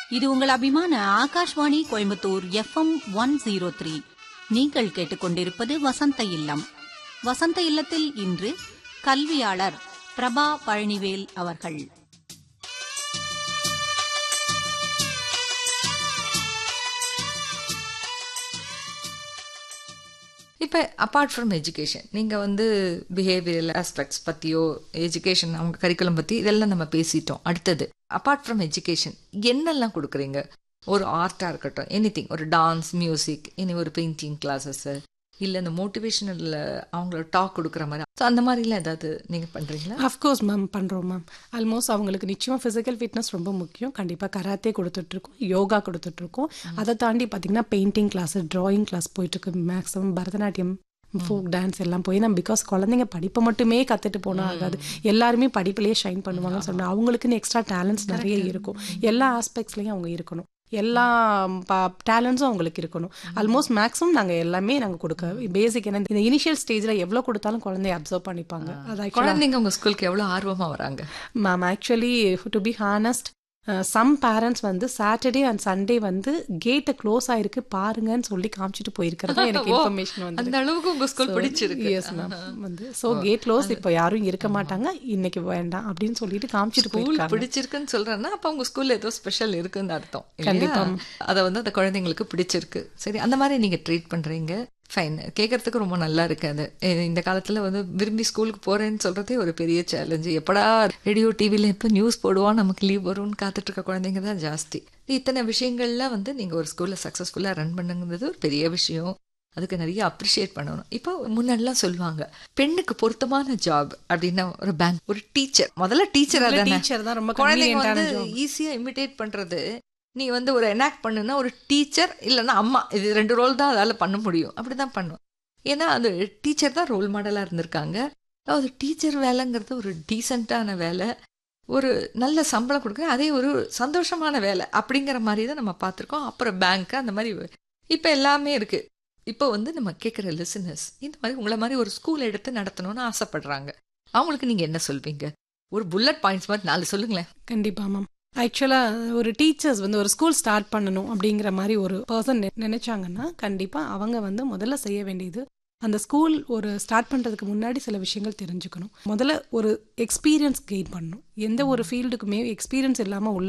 இது உங்கள் அபிமான Akashvani Coimbatore FM one zero three நீங்கள் கேட்டுக்கொண்டிருப்பது வசந்த இல்லம் வசந்த இல்லத்தில் இன்று கல்வியாளர் பிரபா பழனிவேல் அவர்கள் இப்போ அப்பார்ட் ஃப்ரம் எஜுகேஷன் நீங்கள் வந்து பிஹேவியரல் ஆஸ்பெக்ட்ஸ் பற்றியோ எஜுகேஷன் அவங்க கரிக்குலம் பற்றி இதெல்லாம் நம்ம பேசிட்டோம் அடுத்தது அப்பார்ட் ஃப்ரம் எஜுகேஷன் என்னெல்லாம் கொடுக்குறீங்க ஒரு ஆர்ட்டாக இருக்கட்டும் எனி ஒரு டான்ஸ் மியூசிக் இனி ஒரு பெயிண்டிங் கிளாஸஸ்ஸு இல்லை இந்த மோட்டிவேஷனல் அவங்கள டாக் கொடுக்குற மாதிரி ஸோ அந்த மாதிரிலாம் ஏதாவது நீங்கள் பண்ணுறீங்களா அஃப்கோர்ஸ் மேம் பண்ணுறோம் மேம் ஆல்மோஸ்ட் அவங்களுக்கு நிச்சயமாக ஃபிசிக்கல் ஃபிட்னஸ் ரொம்ப முக்கியம் கண்டிப்பாக கராத்தே கொடுத்துட்ருக்கோம் யோகா கொடுத்துட்ருக்கோம் அதை தாண்டி பார்த்தீங்கன்னா பெயிண்டிங் கிளாஸ் ட்ராயிங் கிளாஸ் போயிட்டுருக்கு மேக்ஸிமம் பரதநாட்டியம் ஃபோக் டான்ஸ் எல்லாம் போய் நம்ம பிகாஸ் குழந்தைங்க படிப்பை மட்டுமே கற்றுட்டு போனால் ஆகாது எல்லாருமே படிப்புலேயே ஷைன் பண்ணுவாங்கன்னு சொன்னால் அவங்களுக்குன்னு எக்ஸ்ட்ரா டேலண்ட்ஸ் நிறைய இருக்கும் எல்லா ஆஸ்பெக்ட்ஸ்லையும் அவங்க இருக்கணும் எல்லா டேலண்ட்ஸும் அவங்களுக்கு இருக்கணும் ஆல்மோஸ்ட் மேக்ஸிமம் நாங்கள் எல்லாமே நாங்கள் கொடுக்க பேசிக் என்ன இந்த இனிஷியல் ஸ்டேஜில் எவ்வளோ கொடுத்தாலும் குழந்தைய அப்சர்வ் பண்ணிப்பாங்க அது actually- குழந்தைங்க உங்கள் ஸ்கூலுக்கு எவ்வளோ ஆர்வமாக வராங்க ma'am actually to be honest some parents வந்து சாட்டர்டே அண்ட் சண்டே வந்து கேட்டை க்ளோஸ் ஆயிருக்கு பாருங்கன்னு சொல்லி காமிச்சிட்டு போயிருக்கிறதா எனக்கு ஓ, இன்ஃபர்மேஷன் வந்து அந்த அளவுக்கு உங்கள் ஸ்கூல் பிடிச்சிருக்கு எஸ் மேம் வந்து ஸோ கேட் க்ளோஸ் இப்போ யாரும் இருக்க மாட்டாங்க இன்னைக்கு வேண்டாம் அப்படின்னு சொல்லிட்டு காமிச்சிட்டு ஸ்கூல் போயிருக்காங்க பிடிச்சிருக்குன்னு சொல்றேன்னா அப்ப உங்க ஸ்கூல்ல ஏதோ ஸ்பெஷல் இருக்குன்னு அர்த்தம் கண்டிப்பா. அதை வந்து அந்த குழந்தைங்களுக்கு பிடிச்சிருக்கு சரி அந்த மாதிரி நீங்க ட்ரீட் பண்றீங்க ஃபைன் கேட்கறதுக்கு ரொம்ப நல்லா இருக்கு அது இது இந்த காலத்துல வந்து விரும்பி ஸ்கூலுக்கு போறேன்னு சொல்றதே ஒரு பெரிய சேலஞ்சு எப்படா ரேடியோ டிவில எப்போ நியூஸ் போடுவோம் நமக்கு லீவ் வரும்னு காத்துட்டு இருக்க குழந்தைங்க தான் ஜாஸ்தி இத்தனை விஷயங்கள்ல வந்து நீங்க ஒரு ஸ்கூல்ல சக்சஸ்ஃபுல்லா ரன் பண்ணுங்கிறது ஒரு பெரிய விஷயம் அதுக்கு நிறைய அப்ரிஷியேட் பண்ணணும் இப்போ முன்னாடிலாம் சொல்லுவாங்க பெண்ணுக்கு பொருத்தமான ஜாப் அப்படின்னா ஒரு பேங்க் ஒரு டீச்சர் முதல்ல டீச்சரா தானே டீச்சர் தான் ரொம்ப குழந்தைங்க convenient-ஆன வந்து job. ஈஸியா இமிடேட் பண்றது நீ வந்து ஒரு எனாக்ட் பண்ணுனா ஒரு டீச்சர் இல்லைன்னா அம்மா இது ரெண்டு ரோல் தான் அதால பண்ண முடியும் அப்படிதான் பண்ணும் ஏன்னா அது டீச்சர் தான் ரோல் மாடலா இருந்திருக்காங்க அதாவது டீச்சர் வேலைங்கிறது ஒரு டீசெண்டான வேலை ஒரு நல்ல சம்பளம் கொடுக்குற அதே ஒரு சந்தோஷமான வேலை அப்படிங்கிற மாதிரி தான் நம்ம பார்த்துருக்கோம் அப்புறம் பேங்க் அந்த மாதிரி இப்போ எல்லாமே இருக்கு இப்போ வந்து நம்ம கேட்குற லிசனர்ஸ் இந்த மாதிரி உங்களை மாதிரி ஒரு ஸ்கூல் எடுத்து நடத்தணும்னு ஆசைப்படுறாங்க அவங்களுக்கு நீங்க என்ன சொல்வீங்க ஒரு புல்லட் பாயிண்ட்ஸ் மாதிரி நாலு சொல்லுங்களேன் கண்டிப்பா மேம் ஆக்சுவலாக ஒரு டீச்சர்ஸ் வந்து ஒரு ஸ்கூல் ஸ்டார்ட் பண்ணணும் அப்படிங்கிற மாதிரி ஒரு பர்சன் நினைச்சாங்கன்னா கண்டிப்பாக அவங்க வந்து முதல்ல செய்ய வேண்டியது அந்த ஸ்கூல் ஒரு ஸ்டார்ட் பண்ணுறதுக்கு முன்னாடி சில விஷயங்கள் தெரிஞ்சுக்கணும் முதல்ல ஒரு எக்ஸ்பீரியன்ஸ் கெயின் பண்ணணும் எந்த ஒரு ஃபீல்டுக்குமே எக்ஸ்பீரியன்ஸ் இல்லாமல் உள்ள